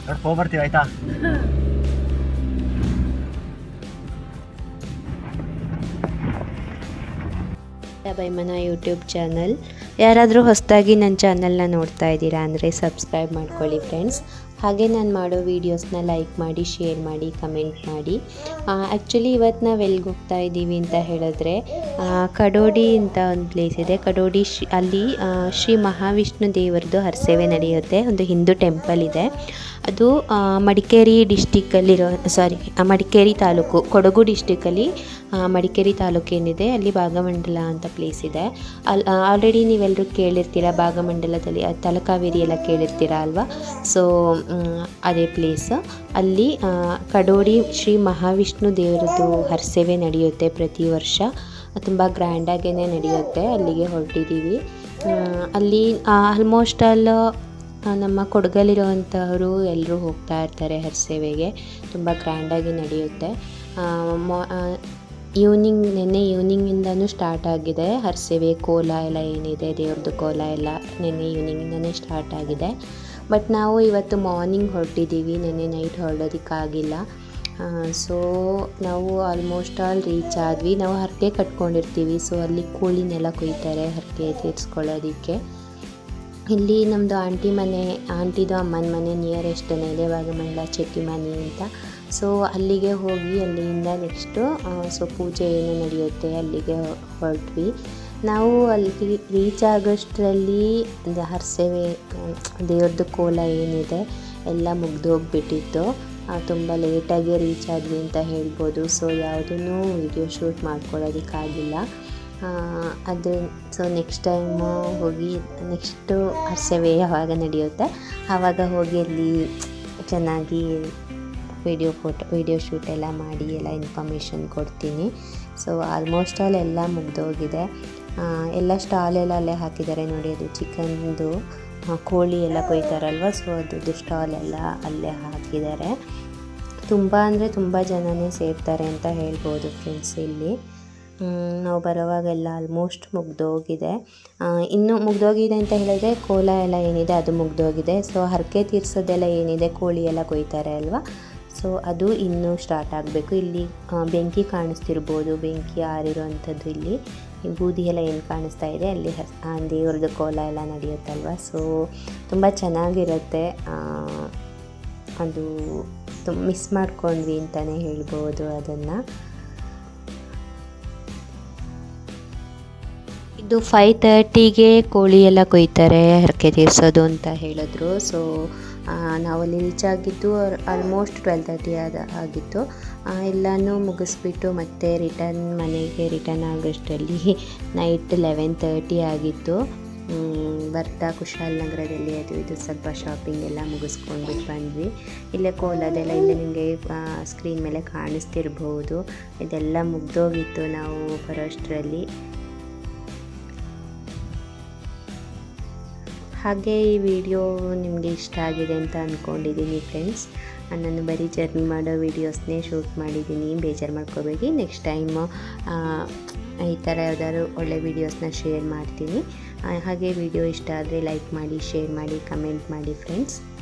ನೋಡ್ಕೊ ಬರ್ತೀವಿ ಆಯ್ತಾ ಬೈಮನ ಯೂಟ್ಯೂಬ್ ಚಾನಲ್ ಯಾರಾದರೂ ಹೊಸದಾಗಿ ನನ್ನ ಚಾನಲ್ನ ನೋಡ್ತಾ ಇದ್ದೀರಾ ಅಂದರೆ ಸಬ್ಸ್ಕ್ರೈಬ್ ಮಾಡ್ಕೊಳ್ಳಿ ಫ್ರೆಂಡ್ಸ್ ಹಾಗೆ ನಾನು ಮಾಡೋ ವೀಡಿಯೋಸ್ನ ಲೈಕ್ ಮಾಡಿ ಶೇರ್ ಮಾಡಿ ಕಮೆಂಟ್ ಮಾಡಿ ಆ್ಯಕ್ಚುಲಿ ಇವತ್ತು ನಾವು ಎಲ್ಲಿಗೆ ಹೋಗ್ತಾ ಇದ್ದೀವಿ ಅಂತ ಹೇಳಿದ್ರೆ ಆ, ಕಡೋಡಿ ಅಂತ ಒಂದು ಪ್ಲೇಸ್ ಇದೆ ಕಡೋಡಿ ಶ್ರೀ ಅಲ್ಲಿ ಆ, ಶ್ರೀ ಮಹಾವಿಷ್ಣು ದೇವರದು ಹರಸೇವೆ ನಡೆಯುತ್ತೆ ಒಂದು ಹಿಂದೂ ಟೆಂಪಲ್ ಇದೆ ಅದು ಆ, ಮಡಿಕೇರಿ ಡಿಸ್ಟಿಕ್ಕಲ್ಲಿರೋ ಸಾರಿ ಮಡಿಕೇರಿ ತಾಲೂಕು ಕೊಡಗು ಡಿಸ್ಟಿಕ್ಕಲ್ಲಿ ಆ, ಮಡಿಕೇರಿ ತಾಲೂಕು ಏನಿದೆ ಅಲ್ಲಿ ಭಾಗಮಂಡಲ ಅಂತ ಪ್ಲೇಸ್ ಇದೆ ಅಲ್ಲಿ ಆಲ್ರೆಡಿ ನೀವೆಲ್ಲರೂ ಕೇಳಿರ್ತೀರ ಭಾಗಮಂಡಲದಲ್ಲಿ ಆ ತಲಕಾವೇರಿ ಎಲ್ಲ ಕೇಳಿರ್ತೀರ ಅಲ್ವಾ ಸೊ ಅದೇ ಪ್ಲೇಸ್ ಅಲ್ಲಿ ಆ, ಕಡೋಡಿ ಶ್ರೀ ಮಹಾವಿಷ್ಣು ದೇವರದ್ದು ಹರಸೇವೆ ನಡೆಯುತ್ತೆ ಪ್ರತಿ ವರ್ಷ ತುಂಬ ಗ್ರ್ಯಾಂಡಾಗೇ ನಡೆಯುತ್ತೆ ಅಲ್ಲಿಗೆ ಹೊರಟಿದ್ದೀವಿ ಅಲ್ಲಿ ಆಲ್ಮೋಸ್ಟ್ ಆಲ್ ಆ, ನಮ್ಮ ಕೊಡಗಲ್ಲಿರುವಂಥವರು ಎಲ್ಲರೂ ಹೋಗ್ತಾ ಇರ್ತಾರೆ ಹರಸೇವೆಗೆ ತುಂಬ ಗ್ರ್ಯಾಂಡಾಗಿ ನಡೆಯುತ್ತೆ ಈವ್ನಿಂಗ್ ನಿನ್ನೆ ಈವ್ನಿಂಗಿಂದನೂ ಸ್ಟಾರ್ಟ್ ಆಗಿದೆ ಹರಸೇವೆ ಕೋಲ ಎಲ್ಲ ಏನಿದೆ ದೇವ್ರದ್ದು ಕೋಲ ಎಲ್ಲ ನಿನ್ನೆ ಈವ್ನಿಂಗಿಂದನೇ ಸ್ಟಾರ್ಟ್ ಆಗಿದೆ ಬಟ್ ನಾವು ಇವತ್ತು ಮಾರ್ನಿಂಗ್ ಹೊರಟಿದ್ದೀವಿ ನಿನ್ನೆ ನೈಟ್ ಹೊರಡೋದಕ್ಕಾಗಿಲ್ಲ ಸೊ ನಾವು ಆಲ್ಮೋಸ್ಟ್ ಆಲ್ ರೀಚ್ ಆದ್ವಿ ನಾವು ಹರಕೆ ಕಟ್ಕೊಂಡಿರ್ತೀವಿ ಸೊ ಅಲ್ಲಿ ಕೋಳಿನೆಲ್ಲ ಕೊಯ್ತಾರೆ ಹರಕೆ ತೀರಿಸ್ಕೊಳ್ಳೋದಕ್ಕೆ ಇಲ್ಲಿ ನಮ್ಮದು ಆಂಟಿ ಮನೆ ಆಂಟಿದು ಅಮ್ಮನ ಮನೆ ನಿಯರೆಸ್ಟನೇ ಇದೆ ಭಾಗಮಂಡಲ ಚೆಟ್ಟಿ ಮನೆ ಅಂತ ಸೊ ಅಲ್ಲಿಗೆ ಹೋಗಿ ಅಲ್ಲಿಂದ ನೆಕ್ಸ್ಟು ಸೊ ಪೂಜೆ ಏನು ನಡೆಯುತ್ತೆ ಅಲ್ಲಿಗೆ ಹೊರಟ್ವಿ ನಾವು ಅಲ್ಲಿ ರೀಚ್ ಆಗೋಷ್ಟರಲ್ಲಿ ಹರಸೇವೆ ದೇವ್ರದ್ದು ಕೋಲ ಏನಿದೆ ಎಲ್ಲ ಮುಗ್ದು ಹೋಗ್ಬಿಟ್ಟಿತ್ತು ತುಂಬ ಲೇಟಾಗಿ ರೀಚ್ ಆದ್ವಿ ಅಂತ ಹೇಳ್ಬೋದು ಸೊ ಯಾವುದೂ ವಿಡಿಯೋ ಶೂಟ್ ಮಾಡ್ಕೊಳ್ಳೋದಕ್ಕಾಗಿಲ್ಲ ಅದು ಸೊ ನೆಕ್ಸ್ಟ್ ಟೈಮು ಹೋಗಿ ನೆಕ್ಸ್ಟು ಹರಸೇವೆ ಯಾವಾಗ ನಡೆಯುತ್ತೆ ಆವಾಗ ಹೋಗಿ ಅಲ್ಲಿ ಚೆನ್ನಾಗಿ ವಿಡಿಯೋ ಫೋಟೋ ವಿಡಿಯೋ ಶೂಟ್ ಎಲ್ಲ ಮಾಡಿ ಎಲ್ಲ ಇನ್ಫಾರ್ಮೇಷನ್ ಕೊಡ್ತೀನಿ ಸೊ ಆಲ್ಮೋಸ್ಟ್ ಆಲ್ ಎಲ್ಲ ಮುಗ್ದೋಗಿದೆ ಆ, ಎಲ್ಲ ಸ್ಟಾಲ್ ಎಲ್ಲ ಅಲ್ಲೇ ಹಾಕಿದ್ದಾರೆ ನೋಡಿ ಅದು ಚಿಕನ್ದು ಕೋಳಿ ಎಲ್ಲ ಕೊಯ್ತಾರಲ್ವ ಸೊ ಅದ್ರದ್ದು ಸ್ಟಾಲ್ ಎಲ್ಲ ಅಲ್ಲೇ ಹಾಕಿದ್ದಾರೆ ತುಂಬ ಅಂದರೆ ತುಂಬ ಜನನೇ ಸೇರ್ತಾರೆ ಅಂತ ಹೇಳ್ಬೋದು ಫ್ರೆಂಡ್ಸ್ ಇಲ್ಲಿ ಮ್, ನಾವು ಬರೋವಾಗೆಲ್ಲ ಆಲ್ಮೋಸ್ಟ್ ಮುಗ್ದೋಗಿದೆ ಆ, ಇನ್ನು ಮುಗ್ದೋಗಿದೆ ಅಂತ ಹೇಳಿದ್ರೆ ಕೋಲ ಎಲ್ಲ ಏನಿದೆ ಅದು ಮುಗ್ದೋಗಿದೆ ಸೊ ಹರಕೆ ತೀರ್ಸೋದೆಲ್ಲ ಏನಿದೆ ಕೋಳಿ ಎಲ್ಲ ಕೊಯ್ತಾರೆ ಅಲ್ವಾ ಸೊ ಅದು ಇನ್ನೂ ಸ್ಟಾರ್ಟ್ ಆಗಬೇಕು ಇಲ್ಲಿ ಆ, ಬೆಂಕಿ ಕಾಣಿಸ್ತಿರ್ಬೋದು ಬೆಂಕಿ ಆರಿರೋವಂಥದ್ದು ಇಲ್ಲಿ ಈ ಬೂದಿ ಎಲ್ಲ ಏನು ಕಾಣಿಸ್ತಾ ಇದೆ ಅಲ್ಲಿ ಹಸ್ ಆ ದೇವ್ರದ್ದು ಕೋಲ ಎಲ್ಲ ನಡೆಯುತ್ತಲ್ವ ಸೊ ತುಂಬ ಚೆನ್ನಾಗಿರುತ್ತೆ ಆ, ಅದು ತುಂಬ ಮಿಸ್ ಮಾಡ್ಕೊಂಡ್ವಿ ಅಂತಲೇ ಹೇಳ್ಬೋದು ಅದನ್ನು ಇದು ಫೈವ್ ತರ್ಟಿಗೆ ಕೋಳಿ ಎಲ್ಲ ಕೊಯ್ತಾರೆ ಹರಕೆ ತೀರ್ಸೋದು ಅಂತ ಹೇಳಿದ್ರು ಸೊ ನಾವಲ್ಲಿ ರೀಚ್ ಆಗಿದ್ದು ಆಲ್ಮೋಸ್ಟ್ ಟ್ವೆಲ್ ತರ್ಟಿ ಆದ ಆಗಿತ್ತು ಆ, ಎಲ್ಲನೂ ಮುಗಿಸ್ಬಿಟ್ಟು ಮತ್ತೆ ರಿಟರ್ನ್ ಮನೆಗೆ ರಿಟರ್ನ್ ಆಗೋಷ್ಟರಲ್ಲಿ ನೈಟ್ ಲೆವೆನ್ ತರ್ಟಿ ಆಗಿತ್ತು ಮ್, ಬರ್ತಾ ಕುಶಾಲನಗರದಲ್ಲಿ ಅದು ಇದು ಸ್ವಲ್ಪ ಶಾಪಿಂಗ್ ಎಲ್ಲ ಮುಗಿಸ್ಕೊಂಡ್ಬಿಟ್ಟು ಬಂದ್ವಿ ಇಲ್ಲೇ ಕೋಲದೆಲ್ಲ ಇಲ್ಲೇ ನಿಮಗೆ ಸ್ಕ್ರೀನ್ ಮೇಲೆ ಕಾಣಿಸ್ತಿರ್ಬೋದು ಇದೆಲ್ಲ ಮುಗ್ದೋಗಿತ್ತು ನಾವು ಬರೋಷ್ಟರಲ್ಲಿ ಹಾಗೆ ಈ ವಿಡಿಯೋ ನಿಮಗೆ ಇಷ್ಟ ಆಗಿದೆ ಅಂತ ಅಂದ್ಕೊಂಡಿದ್ದೀನಿ ಫ್ರೆಂಡ್ಸ್ ನಾನು ಬರೀ ಜರ್ನಿ ಮಾಡೋ ವೀಡಿಯೋಸ್ನೇ ಶೂಟ್ ಮಾಡಿದ್ದೀನಿ ಬೇಜಾರು ಮಾಡ್ಕೋಬೇಡಿ ನೆಕ್ಸ್ಟ್ ಟೈಮು ಈ ಥರ ಯಾವ್ದಾದ್ರು ಒಳ್ಳೆ ವೀಡಿಯೋಸ್ನ ಶೇರ್ ಮಾಡ್ತೀನಿ ಆ, ಹಾಗೆ ವಿಡಿಯೋ ಇಷ್ಟ ಆದರೆ ಲೈಕ್ ಮಾಡಿ ಶೇರ್ ಮಾಡಿ ಕಮೆಂಟ್ ಮಾಡಿ ಫ್ರೆಂಡ್ಸ್